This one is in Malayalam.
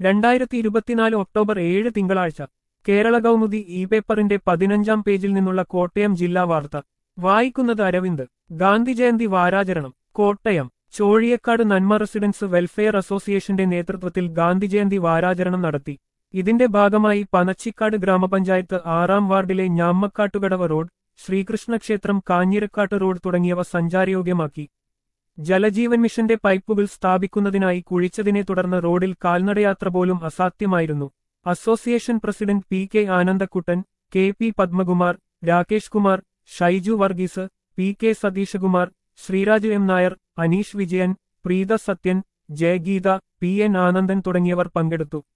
രണ്ടായിരത്തി ഇരുപത്തിനാല് ഒക്ടോബർ ഏഴ് തിങ്കളാഴ്ച കേരള കൗമുദി ഇ പേപ്പറിന്റെ പതിനഞ്ചാം പേജിൽ നിന്നുള്ള കോട്ടയം ജില്ലാ വാർത്ത വായിക്കുന്നത് അരവിന്ദ് ഗാന്ധി ജയന്തി വാരാചരണം കോട്ടയം ചോഴിയക്കാട് നന്മ റെസിഡൻസ് വെൽഫെയർ അസോസിയേഷന്റെ നേതൃത്വത്തിൽ ഗാന്ധി ജയന്തി വാരാചരണം നടത്തി ഇതിന്റെ ഭാഗമായി പനച്ചിക്കാട് ഗ്രാമപഞ്ചായത്ത് ആറാം വാർഡിലെ ഞാമ്മക്കാട്ടുകടവ റോഡ് ശ്രീകൃഷ്ണക്ഷേത്രം കാഞ്ഞിരക്കാട്ട് റോഡ് തുടങ്ങിയവ സഞ്ചാരയോഗ്യമാക്കി ജലജീവൻ മിഷന്റെ പൈപ്പുകൾ സ്ഥാപിക്കുന്നതിനായി കുഴിച്ചതിനെ തുടർന്ന് റോഡിൽ കാൽനടയാത്ര പോലും അസാധ്യമായിരുന്നു association president P K Anandakuttan K P Padmakumar Rakesh Kumar Shaiju Varghese P K Satheeshakumar Sreeraj M Nair Aneesh Vijayan Preetha Sathyan Jayageetha P N Anandan തുടങ്ങിയവർ പങ്കെടുത്തു